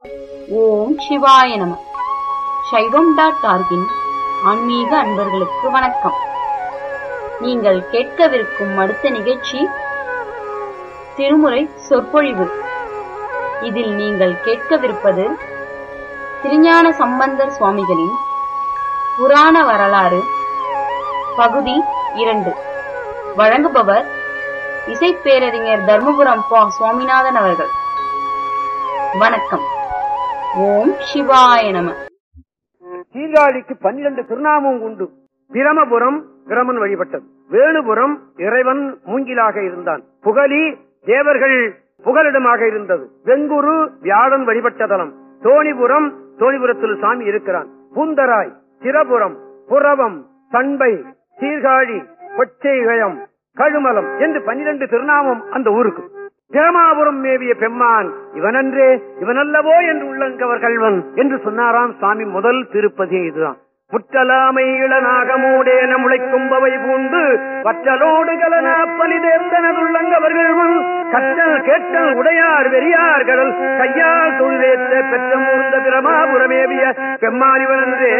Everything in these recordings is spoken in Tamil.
ஓம் சிவாய நம சைவம் டாட் ஆர்கின் ஆன்மீக அன்பர்களுக்கு வணக்கம் நீங்கள் கேட்கவிருக்கும் அடுத்த நிகழ்ச்சி திருமுறை சொற்பொழிவு இதில் நீங்கள் கேட்கவிருப்பது திருஞான சம்பந்தர் சுவாமிகளின் புராண வரலாறு பகுதி இரண்டு வழங்குபவர் இசைப்பேரறிஞர் தர்மபுரம் பா சுவாமிநாதன் அவர்கள் வணக்கம் ஓம் சிவாய நம சீர்காழிக்கு பன்னிரண்டு திருநாமம் உண்டு பிரமபுரம் பிரமன் வழிபட்டது வேணுபுரம் இறைவன் மூங்கிலாக இருந்தான் புகலி தேவர்கள் புகலிடமாக இருந்தது வெங்குரு வியாழன் வழிபட்ட தலம் தோணிபுரம் தோணிபுரத்தில் சாமி இருக்கிறான் பூந்தராய் சிரபுரம் புறவம் தன்பை சீர்காழி கொச்சைகயம் கழுமலம் என்று பன்னிரண்டு திருநாமம் அந்த ஊருக்கு பிரமாபுரம் மேவிய பெம்மான் இவனன்றே இவனல்லவோ என்று உள்ளங்கவர் கல்வன் என்று சொன்னாராம் சுவாமி முதல் திருப்பதி இதுதான் முற்றலாமை இளநாகமூடேன முளைக்கும்பவை பூண்டு வற்றலோடு கலனா பலி தேர்ந்தனதுள்ளங்கவர்கள் முன் கற்றல் கேட்டல் உடையார் வெறியார் கடல் கையால் தொழிலேற்ற பெற்ற மூர்ந்த பிரமாபுரமேவிய பெம்மானிவனன்றே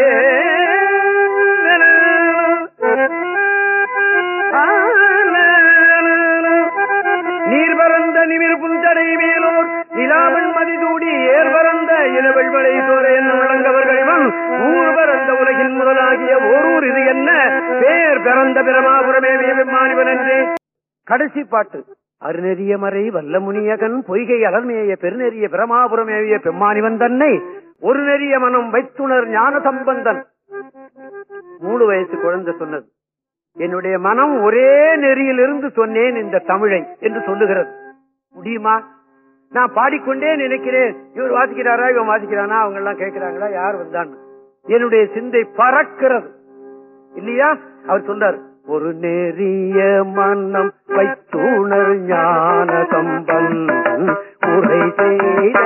நீர் பரந்த நிமிர் புஞ்சடை மேலோர் நிலாவன் மதிதூடி ஏர் பரந்த இளவெள்வளை சோரையன் விளங்கவர்களிவன் ஊர் பரந்த உலகின் முதலாகிய ஓரூர் இது என்ன பேர் பிறந்த பிரமாபுரமே விமானிவன் என்றே கடைசி பாட்டு அருநெறிய மறை வல்ல முனியகன் பொய்கை அலர்மேய பெருநெறிய பிரமாபுரமேவிய பெம்மானிவன் தன்னை ஒரு நெறிய மனம் வைத்துணர் ஞான சம்பந்தன் மூணு வயசு குழந்தை சொன்னது என்னுடைய மனம் ஒரே நெறியிலிருந்து சொன்னேன் இந்த தமிழை என்று சொல்லுகிறது முடியுமா நான் பாடிக்கொண்டே நினைக்கிறேன் இவர் வாசிக்கிறாரா இவன் வாசிக்கிறானா அவங்க எல்லாம் கேட்கிறாங்களா யார் வந்தான்னு என்னுடைய சிந்தை பறக்கிறது இல்லையா அவர் சொல்றார் ஒரு நெறிய மன்னம் வைத்துணர் ஞான சம்பந்தன் உரை செய்த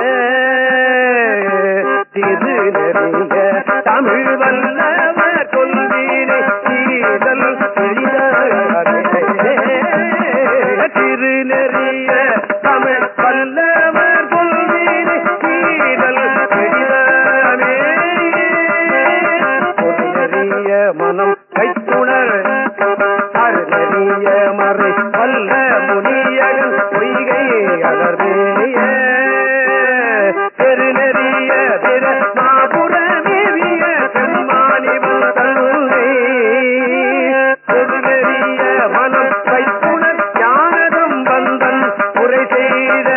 திரு நெறிய தமிழ் வல்லவர் கொள்வீனை தீதல் திரு நெறிய தமிழ் வல்லவர் கொள்வீனை தீதல் எளிதாமே ஒரு நெறிய மனம் கைத்துணர் அருநெறிய மறை வல்ல முனியகன் பொய்கை அலர்மேய பெருநெறிய பிற மாபுரமேவிய பெண்மானிவன் தன்னை பெருநெறிய மனம் கைத்துணர் ஞானதம் வந்தன் உரை செய்த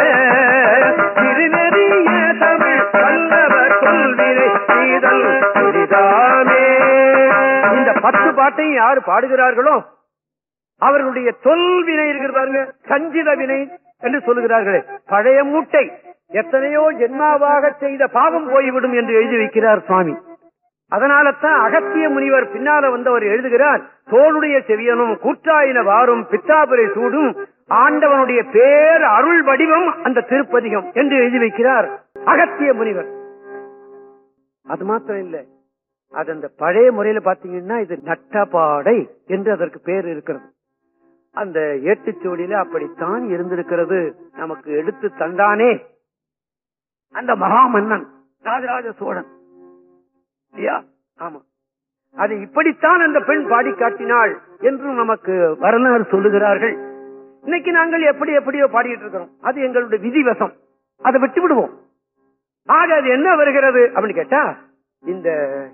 திருநெறிய தமிழ் வல்லவர் கொள்வினை செய்தல் புரிதாமே இந்த பத்து பாட்டையும் யாரு பாடுகிறார்களோ அவர்களுடைய தொல்வினை இருக்கிற பாருங்க சஞ்சித வினை என்று சொல்லுகிறார்களே பழைய மூட்டை எத்தனையோ ஜென்மாவாக செய்த பாவம் போய்விடும் என்று எழுதி வைக்கிறார் சுவாமி அதனால தான் அகத்திய முனிவர் பின்னால வந்தவர் எழுதுகிறார் தோளுடைய செவியனும் கூற்றாயின வாரும் பித்தாபுரை சூடும் ஆண்டவனுடைய பேர் அருள் வடிவம் அந்த திருப்பதிகம் என்று எழுதி வைக்கிறார் அகத்திய முனிவர் அது மாத்திரம் இல்ல அது அந்த பழைய முறையில பாத்தீங்கன்னா இது நட்டபாடை என்று அதற்கு பேர் இருக்கிறது அந்த ஏட்டுச்சோடியில அப்படித்தான் இருந்திருக்கிறது நமக்கு எடுத்து தந்தானே அந்த மகாமன்னன் ராஜராஜ சோழன் இல்லையா ஆமா அது இப்படித்தான் அந்த பெண் பாடி காட்டினாள் என்று நமக்கு வரலாறு சொல்லுகிறார்கள் இன்னைக்கு நாங்கள் எப்படி எப்படியோ பாடிட்டு இருக்கிறோம் அது எங்களுடைய விதிவசம் அதை விட்டு விடுவோம் ஆக அது என்ன வருகிறது அப்படின்னு கேட்டா இந்த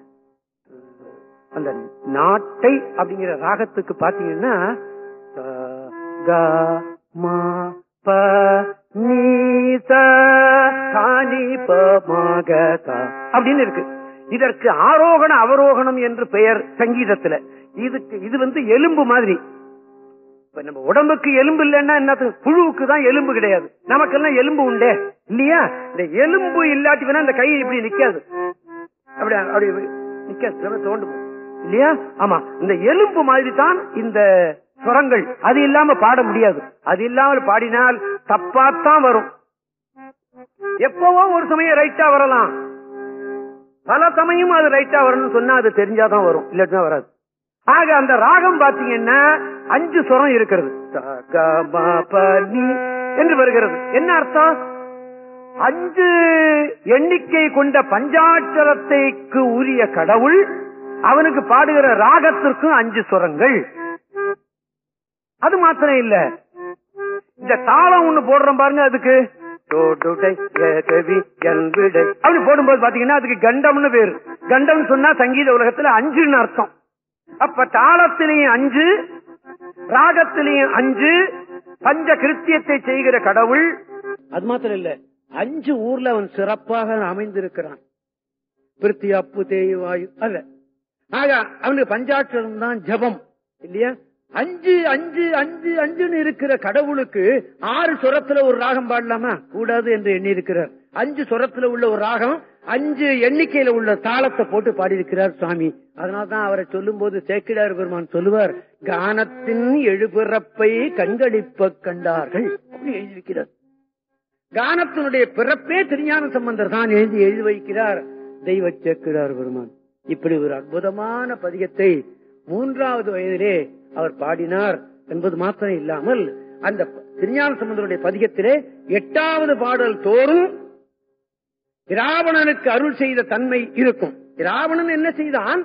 அந்த நாட்டை அப்படிங்கிற ராகத்துக்கு பாத்தீங்கன்னா க, க, ம, ப, நீ, ச, கா, நீ, ப, ம, க, த அப்படின்னு இருக்கு இதற்கு ஆரோகண அவரோகணம் என்று பெயர் சங்கீதத்துல இதுக்கு இது வந்து எலும்பு மாதிரி இப்ப நம்ம உடம்புக்கு எலும்பு இல்லைன்னா என்ன புழுவுக்கு தான் எலும்பு கிடையாது நமக்கெல்லாம் எலும்பு உண்டே இல்லையா இந்த எலும்பு இல்லாட்டி வேணா இந்த கை இப்படி நிக்காது அப்படி அப்படி நிக்காது தோண்டு போகும். இல்லையா ஆமா இந்த எலும்பு மாதிரி தான் இந்த சுரங்கள் அது இல்லாம பாட முடியாது அது இல்லாமல் பாடினால் தப்பாத்தான் வரும் எப்பவோ ஒரு சமயம் ரைட்டா வரலாம் பல சமயம் அது ரைட்டா வரணும்னு சொன்னா அது தெரிஞ்சாதான் வரும் இல்லாட்டினா வராது ஆக அந்த ராகம் பாத்தீங்கன்னா அஞ்சு சுரம் இருக்கிறது ச, க, ம, ப, நி என்று வருகிறது என்ன அர்த்தம் அஞ்சு எண்ணிக்கை கொண்ட பஞ்சாட்சரத்தைக்கு உரிய கடவுள் அவனுக்கு பாடுகிற ராகத்திற்கும் அஞ்சு சுரங்கள் அது மாத்திரம் இல்ல இந்த தாளம் ஒண்ணு போடுறோம் பாருங்க அதுக்கு தோடுடை, ஏகவி, எல்விடை. அப்படி போடும்போது பாத்தீங்கன்னா அதுக்கு கண்டம்னு பேரு கண்டம் சொன்னா சங்கீத உலகத்துல அஞ்சுன்னு அர்த்தம் அப்ப தாளத்திலையும் அஞ்சு ராகத்திலையும் அஞ்சு பஞ்ச கிருத்தியத்தை செய்கிற கடவுள் அது மாத்திரம் இல்ல அஞ்சு ஊர்ல அவன் சிறப்பாக அமைந்திருக்கிறான் பிருத்தி அப்பு தேய் வாயு அல்ல ஆக அவனுக்கு பஞ்சாட்சரம் தான் ஜபம் இல்லையா அஞ்சு அஞ்சு அஞ்சு அஞ்சுன்னு இருக்கிற கடவுளுக்கு ஆறு சுரத்துல ஒரு ராகம் பாடலாமா கூடாது என்று எண்ணி இருக்கிறார் அஞ்சு சுரத்துல உள்ள ஒரு ராகம் அஞ்சு எண்ணிக்கையில உள்ள தாளத்தை போட்டு பாடியிருக்கிறார் சுவாமி அதனால்தான் அவரை சொல்லும் போது சேக்கிடார் பெருமான் சொல்லுவார் கானத்தின் எழுபிறப்பை கண்களிப்ப கண்டார்கள் அப்படி எழுதியிருக்கிறார் கானத்தினுடைய பிறப்பே திருஞான சம்பந்தர் தான் எழுதி எழுதி வைக்கிறார் தெய்வ சேக்கிடார் பெருமான் இப்படி ஒரு அற்புதமான பதிகத்தை மூன்றாவது வயதிலே அவர் பாடினார் என்பது மாத்திரம் இல்லாமல் அந்த திருஞான சம்பந்தருடைய பதிகத்திலே எட்டாவது பாடல் தோறும் இராவணனுக்கு அருள் செய்த தன்மை இருக்கும் இராவணன் என்ன செய்தான்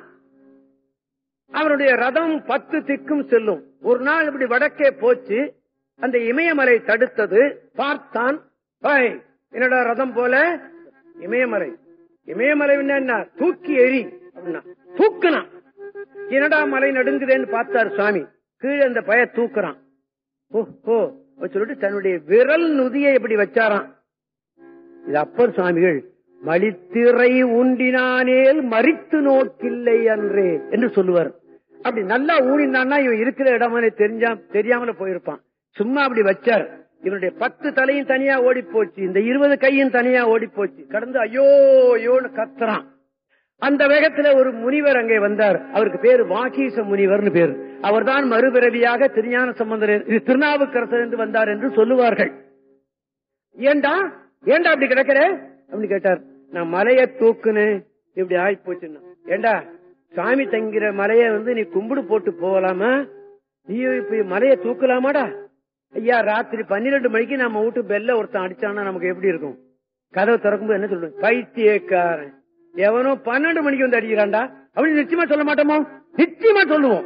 அவருடைய ரதம் பத்து திக்கும் செல்லும் ஒரு நாள் இப்படி வடக்கே போச்சு அந்த இமயமலை தடுத்தது பார்த்தான் "ஏய், என்னடா ரதம் போல இமயமலை இமயமலை என்ன தூக்கி எரி அப்படின்னா தூக்குனான் என்னடா மலை நடுங்குதேன்னு பார்த்தார் சுவாமி கீழே அந்த பய தூக்குறான் ஓ ஓ சொல்லிட்டு தன்னுடைய விரல் நுதியை இப்படி வச்சாராம் இது அப்பர் சுவாமிகள் மலித்திரை உண்டினானேல் மறித்து நோக்கில்லை அன்றே என்று சொல்லுவார் அப்படி நல்லா ஊனினான்னா இவன் இருக்கிற இடமே தெரிஞ்சா தெரியாமல போயிருப்பான் சும்மா அப்படி வச்சார் இவனுடைய பத்து தலையும் தனியா ஓடி போச்சு இந்த இருபது கையும் தனியா ஓடி போச்சு கடந்து ஐயோ ஐயோன்னு கத்துறான் அந்த வேகத்துல ஒரு முனிவர் அங்கே வந்தார் அவருக்கு பேரு வாகீச முனிவர்னு பேரு அவர்தான் மறுபிறவியாக திருஞான சம்பந்தர் இது திருநாவுக்கரசர் என்று வந்தார் என்று சொல்லுவார்கள் ஏண்டா ஏண்டா அப்படி கிடக்குற அப்படின்னு கேட்டார் நான் மலைய தூக்குனேன் இப்படி ஆகி போச்சுன்னா ஏண்டா சாமி தங்கிற மலைய வந்து நீ கும்பிடு போட்டு போகலாமா நீ இப்ப மலைய தூக்கலாமாடா ஐயா ராத்திரி பன்னிரெண்டு மணிக்கு நம்ம வீட்டு பெல்ல ஒருத்தன் அடிச்சானா நமக்கு எப்படி இருக்கும் கதவை திறக்கும்போது என்ன சொல்லுவேன் பைத்தியக்காரன் எவனோ பன்னெண்டு மணிக்கு வந்து அடிக்கிறான்டா அப்படின்னு நிச்சயமா சொல்ல மாட்டோமோ நிச்சயமா சொல்லுவோம்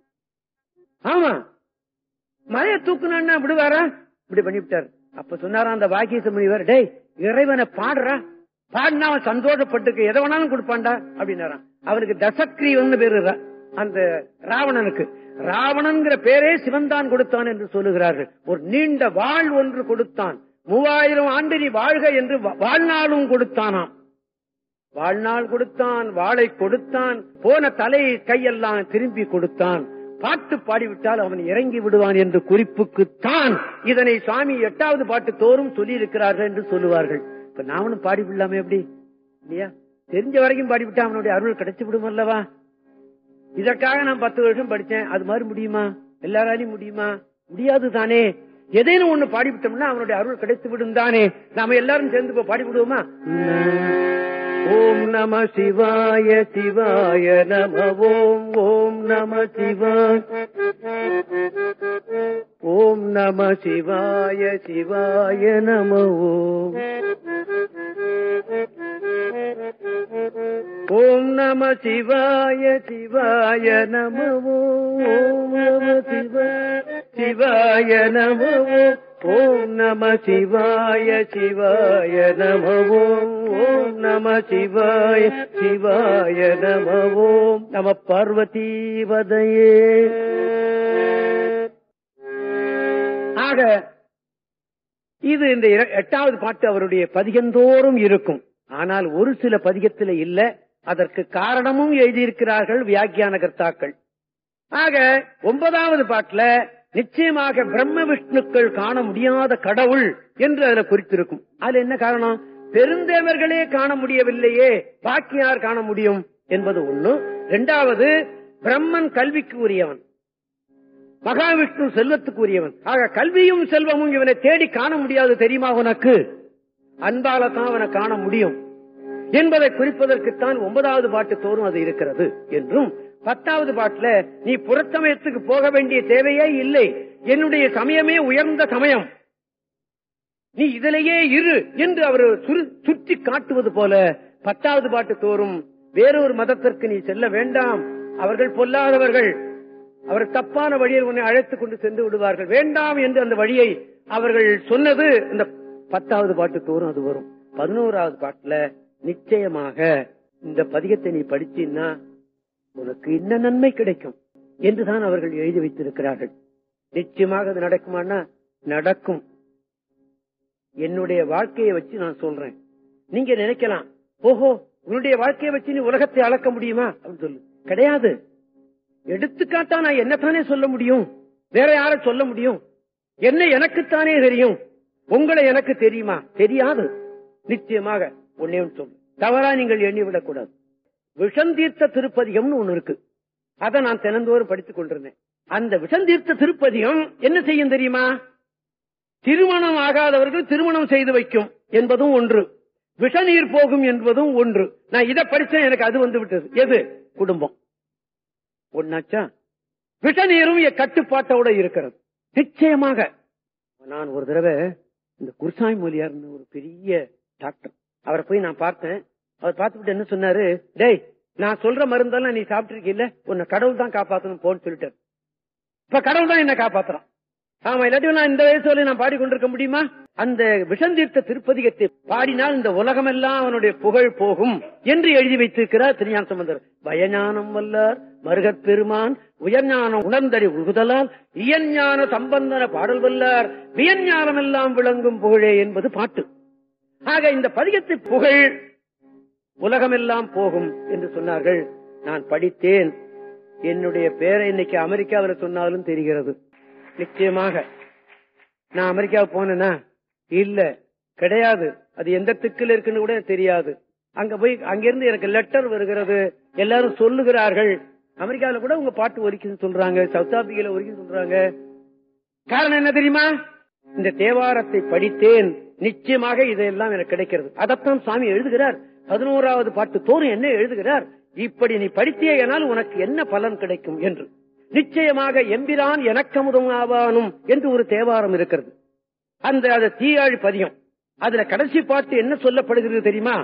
ஆமா மலைய தூக்குனான்னா விடுவாரா இப்படி பண்ணிவிட்டார் அப்ப சொன்னாரா அந்த வாக்கிய முனிவர் டேய் இறைவனை பாடுறா பாடினா அவன் சந்தோஷப்பட்டுக்கு எதை வேணாலும் கொடுப்பான்டா அப்படின்னாராம் அவனுக்கு தசக்ரீவன் பேரு ரா- அந்த ராவணனுக்கு ராவணன்கிற பேரே சிவன் தான் கொடுத்தான் என்று சொல்லுகிறார்கள் ஒரு நீண்ட வாழ் ஒன்று கொடுத்தான் மூவாயிரம் ஆண்டு நீ வாழ்க என்று வா- வாழ்நாளும் கொடுத்தானாம் வாழ்நாள் கொடுத்தான் வாளை கொடுத்தான் போன தலை கையெல்லாம் திரும்பி கொடுத்தான் பாட்டு பாடிவிட்டால் அவன் இறங்கி விடுவான் என்று குறிப்புக்குத்தான் இதனை சுவாமி எட்டாவது பாட்டு தோறும் சொல்லி இருக்கிறார்கள் என்று சொல்லுவார்கள் இப்ப நாமளும் பாடி விடலாமே எப்படி இல்லையா தெரிஞ்ச வரைக்கும் பாடிவிட்டா அவனுடைய அருள் கிடைச்சு விடும் அல்லவா இதற்காக நான் பத்து வருஷம் படிச்சேன் அது மாதிரி முடியுமா எல்லாராலையும் முடியுமா முடியாது தானே எதேனும் ஒண்ணு பாடிவிட்டோம்னா அவனுடைய அருள் கிடைத்து விடும் தானே நாம எல்லாரும் சேர்ந்து இப்ப பாடி விடுவோமா ஓம் நம சிவாய சிவாய நம ஓம் ஓம் நம சிவாய ஓம் நம சிவாய சிவாய நம ஓம் ஓம் நம சிவாய சிவாய நம ஓம் நம சிவாய சிவாய நம ஓம் நம சிவாய சிவாய நம ஓம் நம சிவாய சிவாய நம ஓம் நம பார்வதீவதையே ஆக இது இந்த இர- எட்டாவது பாட்டு அவருடைய பதிகந்தோறும் இருக்கும் ஆனால் ஒரு சில பதிகத்தில் இல்ல அதற்கு காரணமும் எழுதியிருக்கிறார்கள் வியாக்கியான கர்த்தாக்கள் ஆக ஒன்பதாவது பாட்டுல நிச்சயமாக பிரம்ம விஷ்ணுக்கள் காண முடியாத கடவுள் என்று அதுல குறித்திருக்கும் அதுல என்ன காரணம் பெருந்தேவர்களே காண முடியவில்லையே பாக்கி யார் காண முடியும் என்பது ஒண்ணு இரண்டாவது பிரம்மன் கல்விக்கு உரியவன் மகாவிஷ்ணு செல்வத்துக்கு உரியவன் ஆக கல்வியும் செல்வமும் இவனை தேடி காண முடியாது தெரியுமா உனக்கு அன்பால தான் அவனை காண முடியும் என்பதை குறிப்பதற்குத்தான் ஒன்பதாவது பாட்டு தோறும் அது இருக்கிறது என்றும் பத்தாவது பாட்டுல நீ புறச்சமயத்துக்கு போக வேண்டிய தேவையே இல்லை என்னுடைய சமயமே உயர்ந்த சமயம் நீ இதிலேயே இரு என்று அவர் சுரு- சுற்றி காட்டுவது போல பத்தாவது பாட்டு தோறும் வேறொரு மதத்திற்கு நீ செல்ல வேண்டாம் அவர்கள் பொல்லாதவர்கள் அவர் தப்பான வழியில் உன்னை அழைத்துக் கொண்டு சென்று விடுவார்கள் வேண்டாம் என்று அந்த வழியை அவர்கள் சொன்னது இந்த பத்தாவது பாட்டு தோறும் அது வரும் பதினோராவது பாட்டுல நிச்சயமாக இந்த பதிகத்தை நீ படிச்சீன்னா உனக்கு என்ன நன்மை கிடைக்கும் என்றுதான் அவர்கள் எழுதி வைத்திருக்கிறார்கள் நிச்சயமாக அது நடக்குமானா நடக்கும் என்னுடைய வாழ்க்கையை வச்சு நான் சொல்றேன் நீங்க நினைக்கலாம் ஓஹோ உன்னுடைய வாழ்க்கையை வச்சு நீ உலகத்தை அளக்க முடியுமா அப்படின்னு சொல்லு கிடையாது எடுத்துக்காட்டா நான் என்னத்தானே சொல்ல முடியும் வேற யார சொல்ல முடியும் என்ன எனக்குத்தானே தெரியும் உங்களை எனக்கு தெரியுமா தெரியாது நிச்சயமாக ஒன்னே ஒன்று சொல்லு தவறா நீங்கள் எண்ணிவிடக் கூடாது விஷந்தீர்த்த திருப்பதிகம்னு ஒண்ணு இருக்கு அதை நான் தினந்தோறும் படித்துக் கொண்டிருந்தேன் அந்த விஷந்தீர்த்த திருப்பதிகம் என்ன செய்யும் தெரியுமா திருமணம் ஆகாதவர்கள் திருமணம் செய்து வைக்கும் என்பதும் ஒன்று விஷநீர் போகும் என்பதும் ஒன்று நான் இதை படிச்சேன் எனக்கு அது வந்து விட்டது எது குடும்பம் ஒன்னாச்சா விஷநீரும் என் கட்டுப்பாட்டோட இருக்கிறது நிச்சயமாக நான் ஒரு தடவை இந்த குருசாமி மொழியார்னு ஒரு பெரிய டாக்டர் அவரை போய் நான் பார்த்தேன் அவர் பார்த்துட்டு என்ன சொன்னாரு டேய் நான் சொல்ற மருந்தெல்லாம் நீ சாப்பிட்டிருக்கீல்ல உன்னை கடவுள் தான் காப்பாத்தணும் போன்னு சொல்லிட்டாரு இப்ப கடவுள் தான் என்ன காப்பாத்துறான் ஆமா இல்லாட்டி நான் இந்த வயசு வரை நான் பாடிக்கொண்டிருக்க முடியுமா அந்த விஷந்தீர்த்த திருப்பதிகத்தை பாடினால் இந்த உலகமெல்லாம் அவனுடைய புகழ் போகும் என்று எழுதி வைத்திருக்கிறார் திருஞான சம்பந்தர் பயஞானம் வல்லார் மருகப் பெருமான் உயர்ஞானம் உணர்ந்தடி உகுதலால் இயஞ்ஞான சம்பந்தன பாடல் வல்லார் வியஞ்ஞானம் எல்லாம் விளங்கும் புகழே என்பது பாட்டு ஆக இந்த பதிகத்தை புகழ் உலகமெல்லாம் போகும் என்று சொன்னார்கள் நான் படித்தேன் என்னுடைய பேரை இன்னைக்கு அமெரிக்காவில் சொன்னாலும் தெரிகிறது நிச்சயமாக நான் அமெரிக்காவுக்கு போனேனா இல்ல கிடையாது அது எந்த திக்கில் இருக்குன்னு கூட எனக்கு தெரியாது அங்க போய் அங்கிருந்து எனக்கு லெட்டர் வருகிறது எல்லாரும் சொல்லுகிறார்கள் அமெரிக்காவில கூட உங்க பாட்டு ஒலிக்குன்னு சொல்றாங்க சவுத் ஆப்பிரிக்கால ஒலிக்குன்னு சொல்றாங்க காரணம் என்ன தெரியுமா இந்த தேவாரத்தை படித்தேன் நிச்சயமாக இதெல்லாம் எனக்கு கிடைக்கிறது அதைத்தான் சாமி எழுதுகிறார் பதினோராவது பாட்டு தோறும் என்ன எழுதுகிறார் இப்படி நீ படித்தேயானால் உனக்கு என்ன பலன் கிடைக்கும் என்று நிச்சயமாக எம்பிரான் எனக்கமுதம் ஆவானும் என்று ஒரு தேவாரம் இருக்கிறது அந்த அது தீயாழி பதியம் அதுல கடைசி பாட்டு என்ன சொல்லப்படுகிறது தெரியுமா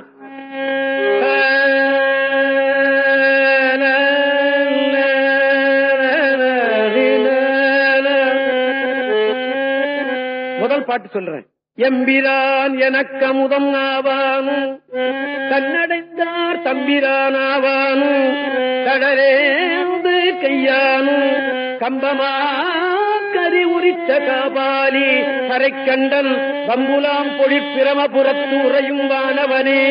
முதல் பாட்டு சொல்றேன் எம்பிரான் எனக்கு அமுதம் ஆவானும் கண்ணடைந்தார் தம்பிரான் ஆவானும் கடலேந்து கையானும் கம்பமா கரி உரித்த காபாலி கரைக்கண்டன் பம்புலாம் பொழி பிரமபுரத்து உறையும் வானவனே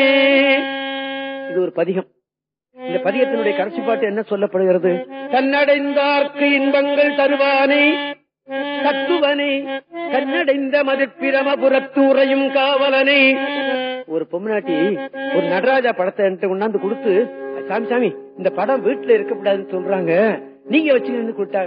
இது ஒரு பதிகம் இந்த பதிகத்தினுடைய கடைசி பாட்டு என்ன சொல்லப்படுகிறது தன்னடைந்தார்க்கு இன்பங்கள் தருவானே தத்துவனை கண்ணடைந்த மதிப்பிரமபுரத்து உறையும் காவலனை ஒரு பொம்னாட்டி ஒரு நடராஜா படத்தை என்கிட்ட கொண்டாந்து கொடுத்து சாமி சாமி இந்த படம் வீட்டுல இருக்கக்கூடாதுன்னு சொல்றாங்க நீங்க வச்சு கொடுத்தா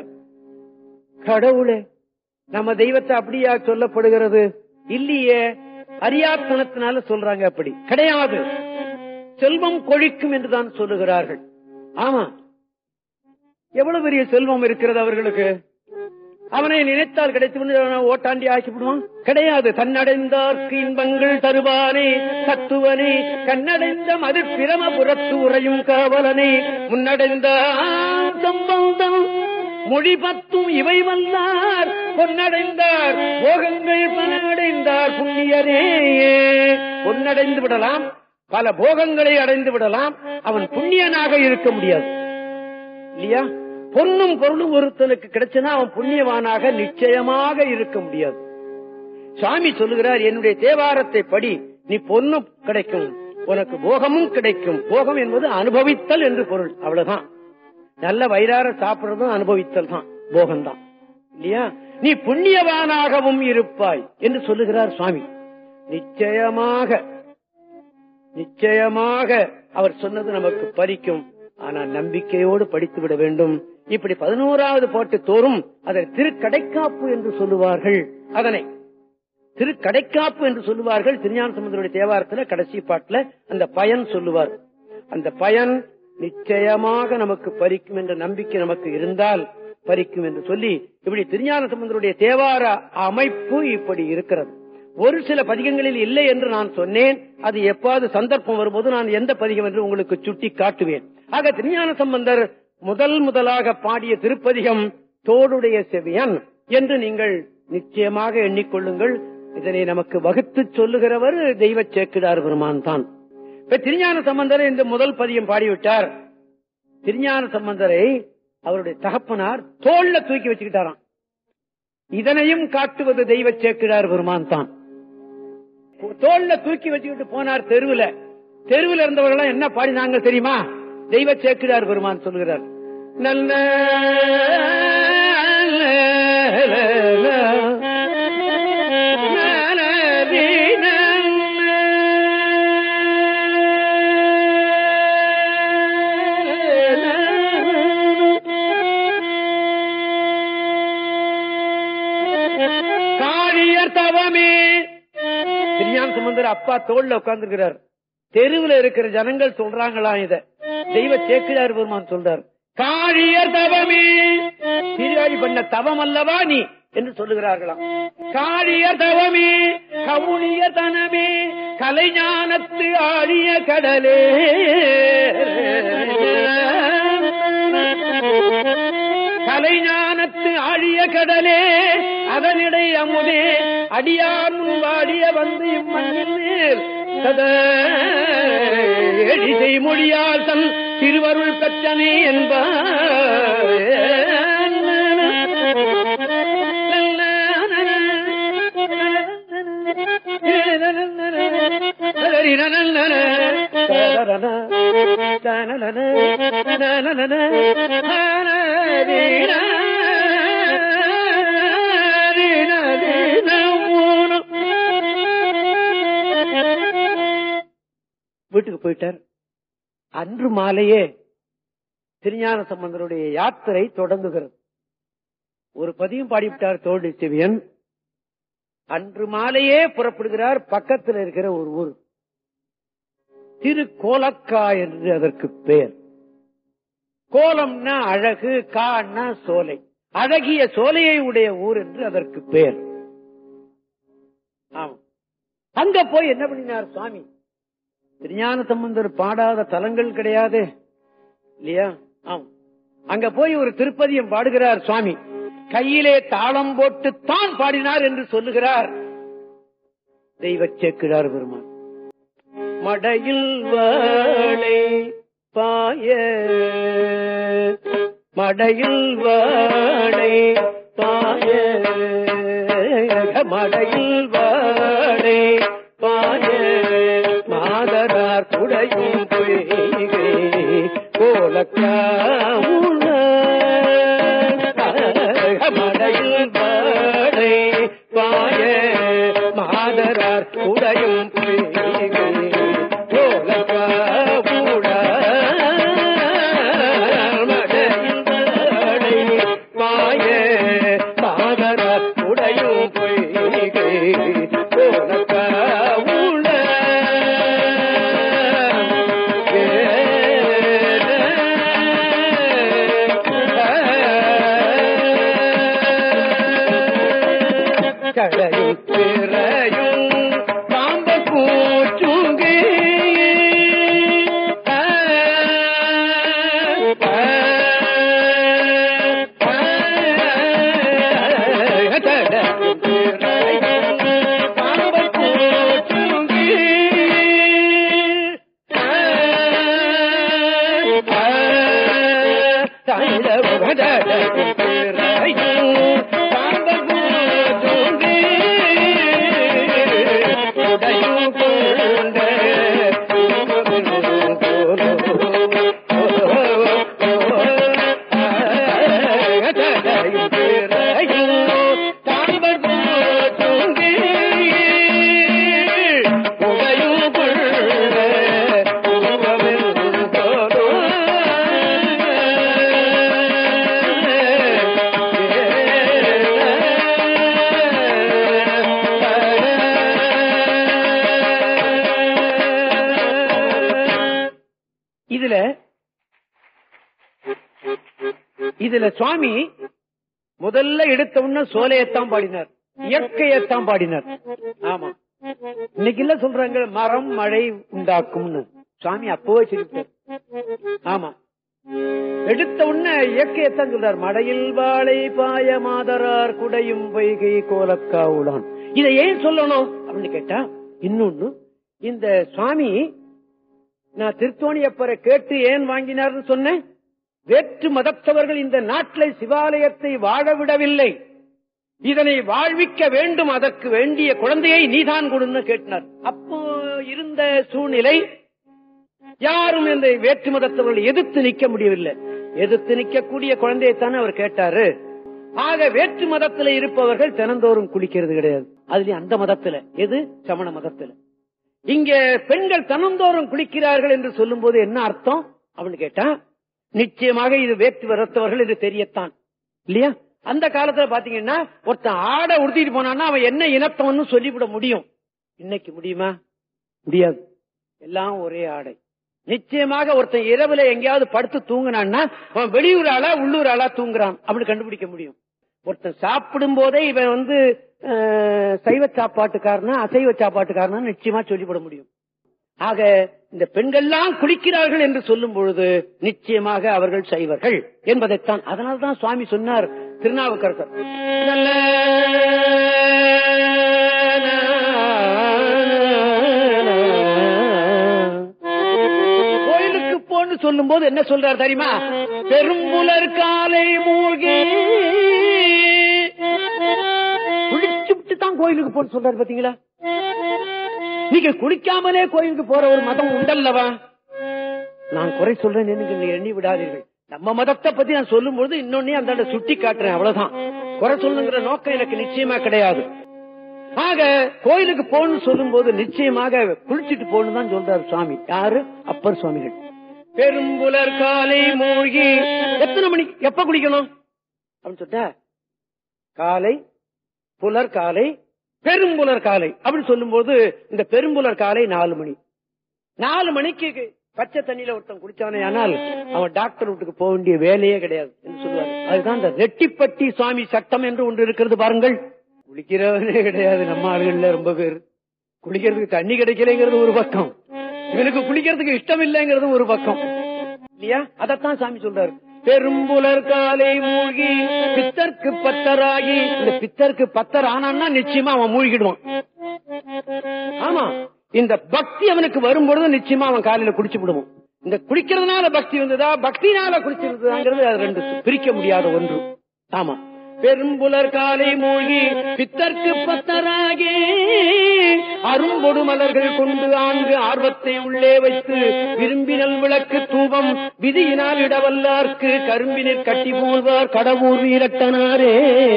கடவுளே நம்ம தெய்வத்தை அப்படியா சொல்லப்படுகிறது இல்லையே அரியாத்தனத்தினால சொல்றாங்க அப்படி கிடையாது செல்வம் கொழிக்கும் என்றுதான் சொல்லுகிறார்கள் ஆமா எவ்வளவு பெரிய செல்வம் இருக்கிறது அவர்களுக்கு அவனை நினைத்தால் கிடைத்து ஓட்டாண்டி ஆக்கிவிடுவான் கிடையாது தன்னடைந்தார்க்கு இன்பங்கள் தருவானே தத்துவனே கண்ணடைந்த மது பிரமபுரத்து உறையும் காவலனை முன்னடைந்த சம்பந்தம் மொழி பத்தும் இவை வல்லார் பொன்னடைந்தார் போகங்கள் பலனடைந்தார் புண்ணியரே பொன்னடைந்து விடலாம் பல போகங்களை அடைந்து விடலாம் அவன் புண்ணியனாக இருக்க முடியாது இல்லையா பொன்னும் பொருளும் ஒருத்தனுக்கு கிடைச்சனா அவன் புண்ணியவானாக நிச்சயமாக இருக்க முடியாது சாமி சொல்லுகிறார் என்னுடைய தேவாரத்தை படி நீ பொண்ணும் கிடைக்கும் உனக்கு போகமும் கிடைக்கும் போகம் என்பது அனுபவித்தல் என்று பொருள் அவ்வளவுதான் நல்ல வயிறார சாப்பிடுறதும் அனுபவித்தல் தான் போகம்தான் இல்லையா நீ புண்ணியவானாகவும் இருப்பாய் என்று சொல்லுகிறார் சுவாமி நிச்சயமாக நிச்சயமாக அவர் சொன்னது நமக்கு பறிக்கும் ஆனால் நம்பிக்கையோடு படித்து விட வேண்டும் இப்படி பதினோராவது பாட்டு தோறும் அதை திருக்கடைக்காப்பு என்று சொல்லுவார்கள் அதனை திருக்கடைக்காப்பு என்று சொல்லுவார்கள் திருஞான சமுதருடைய தேவாரத்துல கடைசி பாட்டுல அந்த பயன் சொல்லுவார் அந்த பயன் நிச்சயமாக நமக்கு பறிக்கும் என்ற நம்பிக்கை நமக்கு இருந்தால் பறிக்கும் என்று சொல்லி இப்படி திருஞான சம்பந்தருடைய தேவார அமைப்பு இப்படி இருக்கிறது ஒரு சில பதிகங்களில் இல்லை என்று நான் சொன்னேன் அது எப்பாவது சந்தர்ப்பம் வரும்போது நான் எந்த பதிகம் என்று உங்களுக்கு சுட்டி காட்டுவேன் ஆக திருஞான சம்பந்தர் முதல் முதலாக பாடிய திருப்பதிகம் தோடுடைய செவியன் என்று நீங்கள் நிச்சயமாக எண்ணிக்கொள்ளுங்கள் இதனை நமக்கு வகுத்து சொல்லுகிறவர் தெய்வ சேக்கிடார் பெருமான் தான் இப்ப திருஞான சம்பந்தரை இந்த முதல் பதியம் பாடிவிட்டார் திருஞான சம்பந்தரை அவருடைய தகப்பனார் தோல்ல தூக்கி வச்சுக்கிட்டாராம் இதனையும் காட்டுவது தெய்வ சேக்கிடார் பெருமான் தான் தோல்ல தூக்கி வச்சுக்கிட்டு போனார் தெருவுல தெருவுல இருந்தவர்கள் என்ன பாடினாங்க தெரியுமா தெய்வ சேக்கிடார் பெருமான் சொல்கிறார் நல்ல காளியர் தவமே திருஞான சம்பந்தர் அப்பா தோல்ல உட்கார்ந்துருக்கிறார் தெருவுல இருக்கிற ஜனங்கள் சொல்றாங்களா இத தெய்வ சேக்கிழார் பெருமான் சொல்றார் காழியர் தவமே சீர்காழி பண்ண தவம் அல்லவா நீ என்று சொல்லுகிறார்களாம் காழியர் தவமே கவுனிய தனமே கலைஞானத்து ஆழிய கடலே கலைஞானத்து ஆழிய கடலே அதனிடை அமுதே அடியார் முன் வாடிய வந்து இம்மண்ணில் மேல் சதா எழிசை மொழியால் தன் திருவருள் பெற்றனே வீட்டுக்கு போயிட்டார் அன்று மாலையே திருஞான சம்பந்தருடைய யாத்திரை தொடங்குகிறது ஒரு பதியும் பாடிவிட்டார் தோல்வி செவியன் அன்று மாலையே புறப்படுகிறார் பக்கத்தில் இருக்கிற ஒரு ஊர் திரு கோலக்கா என்று அதற்கு பெயர் கோலம்னா அழகு கான்னா சோலை அழகிய சோலையை உடைய ஊர் என்று அதற்கு பெயர் ஆமா அங்க போய் என்ன பண்ணினார் சுவாமி திருஞான சம்பந்தர் பாடாத தலங்கள் கிடையாது இல்லையா ஆம் அங்க போய் ஒரு திருப்பதியம் பாடுகிறார் சுவாமி கையிலே தாளம் போட்டு தான் பாடினார் என்று சொல்லுகிறார் தெய்வ சேக்கிழார் பெருமான் மடையில் வாழை பாய மடையில் வாழை பாய மடையில் வாழை பாய மாதரார் குடையும் பொய்கை கோலக்காவுள்ள மடையில் வாழை பாய மாதரார் குடையும் பொய்கை கோலக்காவுள்ள மடையில் வாழை பாய மாதரார் குடையும் பொய்கை கோலக்காவுள்ள கடையும் பிறையும் பாம்ப கூச்சுங்கே கடையும் பிறையும் பாம்ப கூச்சுங்கே இதுல இதுல சுவாமி முதல்ல எடுத்த உடனே சோலையத்தான் பாடினார் இயற்கையத்தான் பாடினார் ஆமா இன்னைக்கு இல்ல சொல்றாங்க மரம் மழை உண்டாக்கும்னு சுவாமி அப்பவே சொல்லிட்டார் ஆமா எடுத்த உடனே இயற்கையத்தான் சொல்றார் மடையில் வாழை பாய மாதரார் குடையும் வைகை கோலக்காவுளான் இதை ஏன் சொல்லணும் அப்படின்னு கேட்டா இன்னொன்னு இந்த சுவாமி நான் திருத்தோணியப்பரை கேட்டு ஏன் வாங்கினார்னு சொன்னேன் வேற்று மதத்தவர்கள் இந்த நாட்டில் சிவாலயத்தை வாழ விடவில்லை இதனை வாழ்விக்க வேண்டும் அதற்கு வேண்டிய குழந்தையை நீதான் கொடுன்னு கேட்டினார் அப்போ இருந்த சூழ்நிலை யாரும் இந்த வேற்று மதத்தவர்கள் எதிர்த்து நிக்க முடியவில்லை எதிர்த்து நிக்கக்கூடிய குழந்தையைத்தானே அவர் கேட்டாரு ஆக வேற்று மதத்துல இருப்பவர்கள் தினந்தோறும் குளிக்கிறது கிடையாது அதுலயும் அந்த மதத்துல எது சமண மதத்துல இங்க பெண்கள் தினந்தோறும் குளிக்கிறார்கள் என்று சொல்லும் போது என்ன அர்த்தம் அப்படின்னு கேட்டா நிச்சயமாக இது வேற்று மதத்தவர்கள் என்று தெரியத்தான் இல்லையா அந்த காலத்துல பாத்தீங்கன்னா ஒருத்தன் ஆடை உடுத்திட்டு போனான்னா அவன் என்ன இனத்தவன்னு சொல்லிவிட முடியும் இன்னைக்கு முடியுமா முடியாது எல்லாம் ஒரே ஆடை நிச்சயமாக ஒருத்தன் இரவுல எங்கேயாவது படுத்து தூங்கினான்னா அவன் வெளியூர் ஆளா உள்ளூர் ஆளா தூங்குறான் அப்படி கண்டுபிடிக்க முடியும் ஒருத்தன் சாப்பிடும் போதே இவன் வந்து அஹ், சைவ சாப்பாட்டுக்காரனா அசைவ சாப்பாட்டுக்காரனா நிச்சயமா சொல்லிவிட முடியும் ஆக இந்த பெண்கள்லாம் குளிக்கிறார்கள் என்று சொல்லும் பொழுது நிச்சயமாக அவர்கள் சைவர்கள் என்பதைத்தான் அதனால்தான் சுவாமி சொன்னார் திருநாவுக்கரசர் நல்ல கோயிலுக்கு போன்னு சொல்லும் போது என்ன சொல்றார் தெரியுமா பெரும்புலர் காலை மூழ்கி குளிச்சு விட்டு தான் கோயிலுக்கு போன்னு சொல்றாரு பாத்தீங்களா நீங்க குளிக்காமலே கோயிலுக்கு போற ஒரு மதம் உண்டல்லவா நான் குறை சொல்றேன் எனக்கு நீங்க எண்ணி விடாதீர்கள் நம்ம மதத்தை பத்தி நான் சொல்லும் பொழுது இன்னொன்னே அந்த இடத்துல சுட்டி காட்டுறேன் அவ்வளவுதான் குறை சொல்லுங்கிற நோக்கம் எனக்கு நிச்சயமா கிடையாது ஆக கோயிலுக்கு போகணும்னு சொல்லும் போது நிச்சயமாக குளிச்சுட்டு போகணும் தான் சொல்றாரு சுவாமி யாரு அப்பர் சுவாமிகள் பெரும்புலர் காலை மூழ்கி எத்தனை மணிக்கு எப்ப குளிக்கணும் அப்படின்னு சொல்லிட்டா காலை புலர் காலை பெரும்புலர் காலை அப்படின்னு சொல்லும்போது இந்த பெரும்புலர் காலை நாலு மணி நாலு மணிக்கு பச்சை தண்ணியில ஒருத்தன் குடிச்சானே ஆனால் அவன் டாக்டர் வீட்டுக்கு போக வேண்டிய வேலையே கிடையாது என்று சொல்லுவாரு அதுதான் இந்த ரெட்டிப்பட்டி சுவாமி சட்டம் என்று ஒன்று இருக்கிறது பாருங்கள் குளிக்கிறவனே கிடையாது நம்ம ஆளுகள்ல ரொம்ப பேர் குளிக்கிறதுக்கு தண்ணி கிடைக்கலைங்கிறது ஒரு பக்கம் இவனுக்கு குளிக்கிறதுக்கு இஷ்டம் இல்லைங்கிறது ஒரு பக்கம் இல்லையா அதத்தான் சாமி சொல்றாரு பெரும்புலர் காலை மூழ்கி பித்தர்க்கு பத்தராகி இந்த பித்தர்க்கு பத்தர் ஆனான்னா நிச்சயமா அவன் மூழ்கிடுவான் ஆமா இந்த பக்தி அவனுக்கு வரும்பொழுது நிச்சயமா அவன் காலையில குடிச்சு விடுவான் இந்த குடிக்கிறதுனால பக்தி வந்ததா பக்தினால குடிச்சிருந்ததாங்கிறது அது ரெண்டு பிரிக்க முடியாத ஒன்று ஆமா பெரும்புலர் காலை மூழ்கி பித்தர்க்கு பத்தராகி அரும்பொடு மலர்கள் கொண்டு ஆங்கு ஆர்வத்தை உள்ளே வைத்து விரும்பினல் விளக்கு தூபம் விதியினால் இடவல்லார்க்கு கரும்பினில் கட்டி போல்வார் கடவுர் வீரட்டனாரே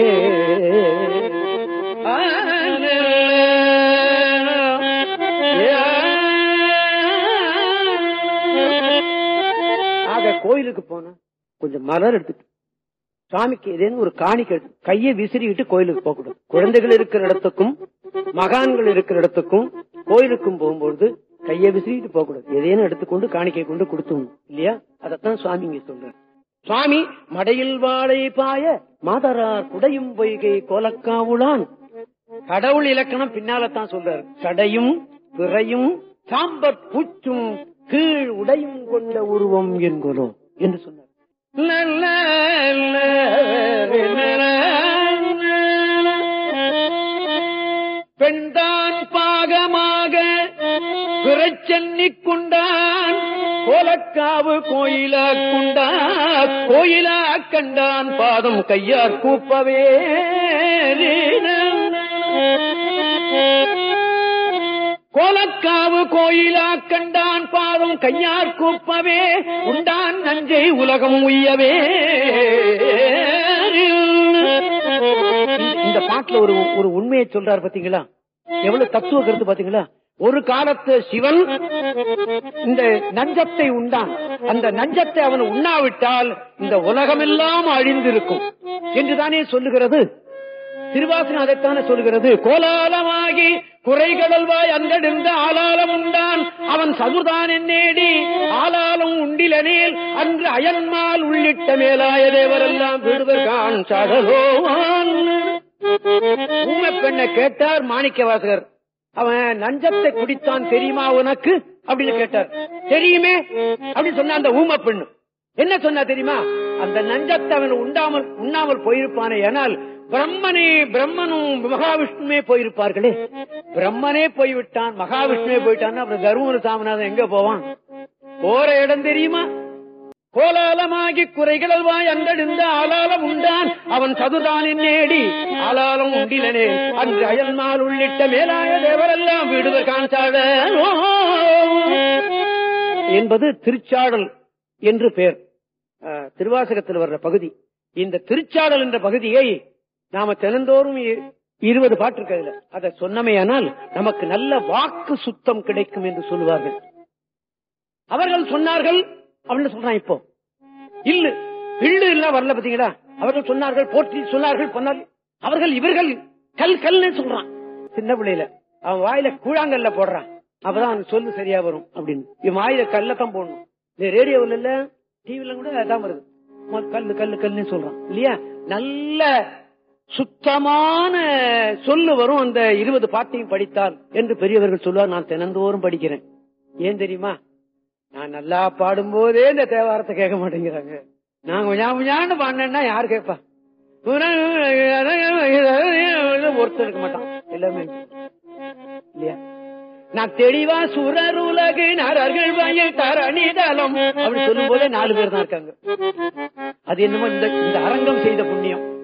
ஆக கோயிலுக்கு போனா கொஞ்சம் மலர் எடுத்துட்டு சாமிக்கு ஏதேனும் ஒரு காணிக்கை எடுத்து கையை விசிறிட்டு கோயிலுக்கு போக கூடாது குழந்தைகள் இருக்கிற இடத்துக்கும் மகான்கள் இருக்கிற இடத்துக்கும் கோயிலுக்கும் போகும்போது கையை விசிறிட்டு போக கூடாது ஏதேனும் எடுத்துக்கொண்டு காணிக்கை கொண்டு கொடுத்துணும் இல்லையா அதத்தான் சுவாமி இங்க சொல்றாரு சுவாமி மடையில் வாழை பாய மாதரார் குடையும் பொய்கை கோலக்காவுளான் கடவுள் இலக்கணம் பின்னாலத்தான் சொல்றாரு சடையும் பிறையும் சாம்பற் பூச்சும் கீழ் உடையும் கொண்ட உருவம் என்கிறோம் என்று சொன்னார் பெண்தான் பாகமாக பிறச்சென்னி கொண்டான் கோலக்காவு கோயிலா கொண்டா கோயிலா கண்டான் பாதம் கையார் கூப்பவே கோலக்காவு கோயிலா கண்டான் பாதம் கையார் கூப்பவே உண்டான் நஞ்சை உலகம் உய்யவே இந்த பாட்டுல ஒரு ஒரு உண்மையை சொல்றாரு பாத்தீங்களா எவ்வளவு தத்துவ கருத்து பாத்தீங்களா ஒரு காலத்து சிவன் இந்த நஞ்சத்தை உண்டான் அந்த நஞ்சத்தை அவன் உண்ணாவிட்டால் இந்த உலகமெல்லாம் அழிந்திருக்கும் என்றுதானே சொல்லுகிறது திருவாசனம் அதைத்தானே சொல்கிறது கோலாலமாகி குறைகடல்வாய் அந்தடிந்த ஆலாலம் உண்டான் அவன் சதுர்தான் என்னேடி ஆலாலம் உண்டிலனேல் அன்று அயன்மால் உள்ளிட்ட மேலாய தேவரெல்லாம் விடுவர் காண் சடலோவான் ஊமை பெண்ணை கேட்டார் மாணிக்க வாசகர் அவன் நஞ்சத்தை குடித்தான் தெரியுமா உனக்கு அப்படின்னு கேட்டார் தெரியுமே அப்படின்னு சொன்ன அந்த ஊமை பெண்ணு என்ன சொன்னா தெரியுமா அந்த நஞ்சத்தை அவன் உண்டாமல் உண்ணாமல் போயிருப்பானே ஆனால் பிரம்மனே பிரம்மனும் மகாவிஷ்ணுமே போயிருப்பார்களே பிரம்மனே போய்விட்டான் மகாவிஷ்ணுவே போயிட்டான் அப்புறம் கருமூல சாமநாதன் எங்க போவான் போற இடம் தெரியுமா கோலாலமாகி குறைகளவாய் அந்தடிந்த ஆலாலம் உண்டான் அவன் சதுதானின் நேடி ஆலாலம் உண்டிலனே அன்று அயல்மால் உள்ளிட்ட மேலாய தேவரெல்லாம் வீடுவர் காண்சாட என்பது திருச்சாடல் என்று பெயர் அஹ், திருவாசகத்தில் வர்ற பகுதி இந்த திருச்சாடல் என்ற பகுதியை நாம தினந்தோறும் இ- இருபது பாட்டு இருக்கு அதுல அதை சொன்னமையானால் நமக்கு நல்ல வாக்கு சுத்தம் கிடைக்கும் என்று சொல்லுவார்கள் அவர்கள் சொன்னார்கள் அப்படின்னு சொல்றான் இப்போ இல்லு இல்லு இல்ல வரல பாத்தீங்களா அவர்கள் சொன்னார்கள் போற்றி சொன்னார்கள் பொன்னால் அவர்கள் இவர்கள் கல் கல்னு சொல்றான் சின்ன பிள்ளையில அவன் வாயில கூழாங்கல்ல போடுறான் அப்பதான் அவனுக்கு சொல்லு சரியா வரும் அப்படின்னு இவன் வாயில கல்லத்தான் போடணும் இந்த ரேடியோவில் இல்ல டிவில கூட அதான் வருது மொத கல்லு கல்லு கல்லுன்னு சொல்றான் இல்லையா நல்ல சுத்தமான சொல்லு வரும் அந்த இருபது பாட்டையும் படித்தால் என்று பெரியவர்கள் சொல்லுவார் நான் தினந்தோறும் படிக்கிறேன் ஏன் தெரியுமா நான் நல்லா பாடும்போதே இந்த தேவாரத்தை கேட்க மாட்டேங்கிறாங்க நான் கொஞ்சம் கொஞ்சாண்டு பாடினேன்னா யார் கேட்பா ஒருத்தர் இருக்க மாட்டான் எல்லாமே இல்லையா நான் தெளிவா சுரர் உலகு நரர்கள் வயல் தரணிதலம் அப்படி சொல்லும் போதே நாலு பேர் தான் இருக்காங்க அது என்னமோ இந்த இந்த அரங்கம் செய்த புண்ணியம்